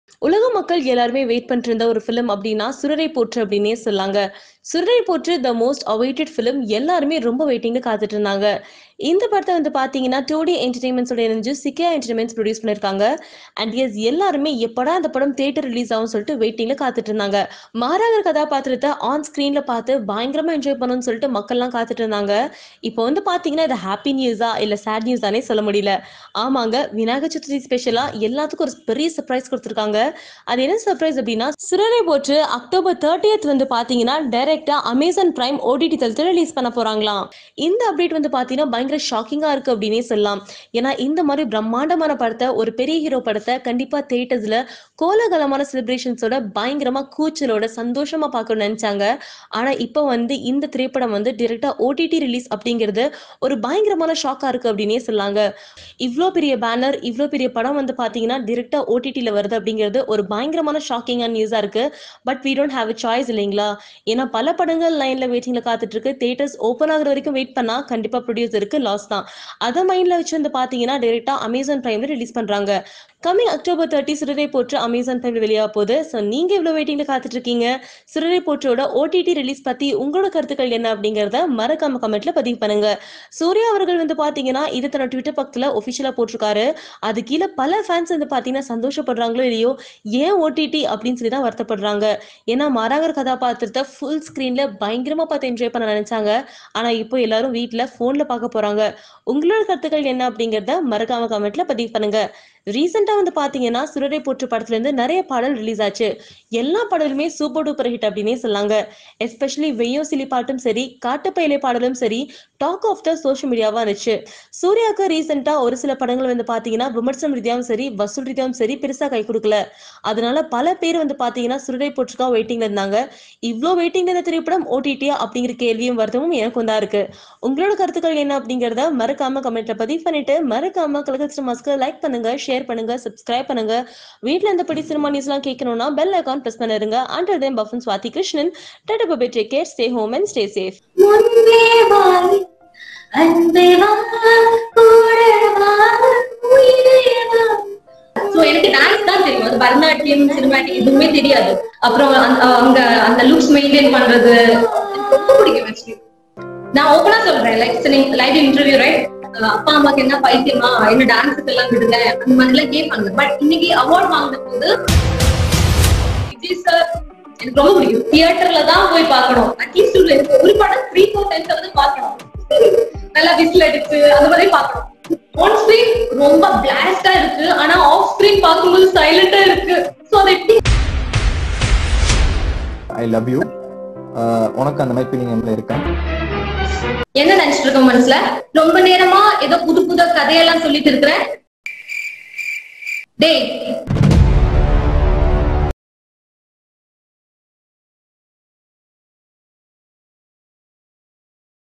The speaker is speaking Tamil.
உலக மக்கள் எல்லாருமே வெயிட் பண்ணிட்டு இருந்த ஒரு ஃபிலிம் அப்படின்னா சுரரை போற்று அப்படின்னே சொல்லாங்க சுரரை போற்று த மோஸ்ட் அவைட்டட் ஃபிலிம் எல்லாருமே ரொம்ப வெயிட்டிங்ல காத்துட்டு இருந்தாங்க இந்த படத்தை வந்து பாத்தீங்கன்னா டோடி என்டர்டைன்மெண்ட்ஸோட இணைஞ்சு சிக்கியா என்டர்டைன்மெண்ட்ஸ் ப்ரொடியூஸ் பண்ணிருக்காங்க அண்ட் எஸ் எல்லாருமே எப்படா அந்த படம் தியேட்டர் ரிலீஸ் ஆகும் சொல்லிட்டு வெயிட்டிங்ல காத்துட்டு இருந்தாங்க மாறாகர் கதாபாத்திரத்தை ஆன் ஸ்கிரீன்ல பார்த்து பயங்கரமா என்ஜாய் பண்ணணும்னு சொல்லிட்டு மக்கள்லாம் காத்துட்டு இருந்தாங்க இப்போ வந்து பாத்தீங்கன்னா இது ஹாப்பி நியூஸா இல்ல சேட் நியூஸானே சொல்ல முடியல ஆமாங்க விநாயகர் சதுர்த்தி ஸ்பெஷலா எல்லாத்துக்கும் ஒரு பெரிய சர்ப்ரைஸ் கொடுத்துருக்காங்க அது என்ன சர்ப்ரைஸ் அப்படின்னா சுரரை போட்டு அக்டோபர் தேர்ட்டியத் வந்து பாத்தீங்கன்னா டைரக்டா அமேசான் பிரைம் ஓடிடி தளத்தில் ரிலீஸ் பண்ண போறாங்களாம் இந்த அப்டேட் வந்து பாத்தீங்கன்னா பயங்கர ஷாக்கிங்கா இருக்கு அப்படின்னே சொல்லலாம் ஏன்னா இந்த மாதிரி பிரம்மாண்டமான படத்தை ஒரு பெரிய ஹீரோ படத்தை கண்டிப்பா தியேட்டர்ஸ்ல கோலாகலமான செலிப்ரேஷன்ஸோட பயங்கரமா கூச்சலோட சந்தோஷமா பார்க்கணும்னு நினைச்சாங்க ஆனா இப்போ வந்து இந்த திரைப்படம் வந்து டிரெக்டா ஓடிடி ரிலீஸ் அப்படிங்கிறது ஒரு பயங்கரமான ஷாக்கா இருக்கு அப்படின்னே சொல்லாங்க இவ்வளோ பெரிய பேனர் இவ்வளோ பெரிய படம் வந்து பாத்தீங்கன்னா டிரெக்டா ஓடிடியில் வருது அப்படிங்கிறது ஒரு பயங்கரமான ஷாக்கிங்கான நியூஸா இருக்கு but we don't have a choice இல்லைங்களா ஏன்னா பல படங்கள் லைன்ல வெயிட்டிங்ல காத்துட்டு இருக்கு தியேட்டர்ஸ் ஓப்பன் ஆகுற வரைக்கும் வெயிட் பண்ணா கண்டிப்பா ப்ரொடியூசருக்கு லாஸ் தான் அதை மைண்ட்ல வச்சு வந்து பாத்தீங்கன்னா டிரெக்டா அமேசான் பிரைம்ல ரிலீஸ் பண்றாங்க கம்மிங் அக்டோபர் தேர்ட்டி சிறுரை போற்று அமேசான் பிரைம்ல வெளியாக போகுது ஸோ நீங்க இவ்வளவு வெயிட்டிங்ல காத்துட்டு இருக்கீங்க சிறுரை போற்றோட ஓடிடி ரிலீஸ் பத்தி உங்களோட கருத்துக்கள் என்ன அப்படிங்கறத மறக்காம கமெண்ட்ல பதிவு பண்ணுங்க சூர்யா அவர்கள் வந்து பாத்தீங்கன்னா இது தன்னோட ட்விட்டர் பக்கத்துல ஒபிஷியலா போட்டிருக்காரு அது கீழே பல ஃபேன்ஸ் வந்து பாத்தீங்கன்னா சந்தோஷப்படுறாங்களோ இல்லையோ ஏன் ஓடிடி அப்படின்னு சொல்லி தான் வருத்தப்படுறாங்க ஏன்னா மாறாங்கர் கதாபாத்திரத்தை ஃபுல் ஸ்கிரீன்ல பயங்கரமா பார்த்து என்ஜாய் பண்ண நினைச்சாங்க ஆனா இப்போ எல்லாரும் வீட்ல போன்ல பார்க்க போறாங்க உங்களோட கருத்துக்கள் என்ன அப்படிங்கறத மறக்காம கமெண்ட்ல பதிவு பண்ணுங்க ரீசெண்டா வந்து பாத்தீங்கன்னா சுரரை போற்று படத்துல இருந்து நிறைய பாடல் ரிலீஸ் ஆச்சு எல்லா பாடலுமே சூப்பர் டூப்பர் ஹிட் அப்படின்னே சொல்லாங்க எஸ்பெஷலி வெய்யோ சிலி பாட்டும் சரி காட்டுப்பயிலை பாடலும் சரி டாக் ஆஃப் த சோஷியல் மீடியாவா இருந்துச்சு சூர்யாவுக்கு ரீசெண்டா ஒரு சில படங்கள் வந்து பாத்தீங்கன்னா விமர்சனம் ரீதியாவும் சரி வசூல் ரீதியாவும் சரி பெருசா கை கொடுக்கல அதனால பல பேர் வந்து பாத்தீங்கன்னா சுரரை போற்றுக்கா வெயிட்டிங்ல இருந்தாங்க இவ்வளோ வெயிட்டிங்ல இந்த திரைப்படம் ஓடிடியா அப்படிங்கிற கேள்வியும் வருத்தமும் எனக்கும் தான் இருக்கு உங்களோட கருத்துக்கள் என்ன அப்படிங்கறத மறக்காம கமெண்ட்ல பதிவு பண்ணிட்டு மறக்காம கலக சினிமாஸ்க்கு லைக் பண்ணுங்க ஷேர் பண்ணுங்க சப்ஸ்கிரைப் பண்ணுங்க வீட்ல இருந்தபடி சினிமா நியூஸ் எல்லாம் கேட்கணும்னா பெல் ஐகான் பிரஸ் பண்ணிருங்க அண்டர் தேம் பஃபன் Swathi Krishnan tata bye bye take care stay home and stay safe முன்பே வாய் அன்பே வா கூட வா உயிரே வா சோ எனக்கு டான்ஸ் தான் தெரியும் அது பரதநாட்டியம் சினிமாட்டிக் எதுவுமே தெரியாது அப்புறம் அந்த- அங்க அந்த லுக்ஸ் மெயின்டைன் பண்றது எனக்கு ரொம்ப பிடிக்கும் ஆக்சுவலி நான் ஓப்பனா சொல்றேன் லைக் லைவ் இன்டர்வியூ ரைட் அப்பா அம்மாக்கு என்ன பைத்தியமா என்ன டான்ஸுக்கு எல்லாம் விடுங்க அந்த மாதிரி எல்லாம் கேட்பாங்க பட் இன்னைக்கு அவார்ட் வாங்கின போது விஜய் சார் எனக்கு ரொம்ப பிடிக்கும் தியேட்டர்ல தான் போய் பார்க்கணும் அட்லீஸ்ட் ஒரு ஒரு படம் த்ரீ ஃபோர் டைம்ஸ் வந்து பார்க்கணும் நல்லா விசில் அடிச்சு அந்த மாதிரி பார்க்கணும் ஆன் ஸ்கிரீன் ரொம்ப பிளாஸ்டா இருக்கு ஆனா ஆஃப் ஸ்கிரீன் பார்க்கும்போது சைலண்டா இருக்கு சோ அது எப்படி ஐ லவ் யூ உனக்கு அந்த மாதிரி ஃபீலிங் என்ன இருக்கா என்ன நினைச்சிட்டு இருக்க மனசுல ரொம்ப நேரமா ஏதோ புது புது கதையெல்லாம் சொல்லிட்டு இருக்கிறேன் டேய்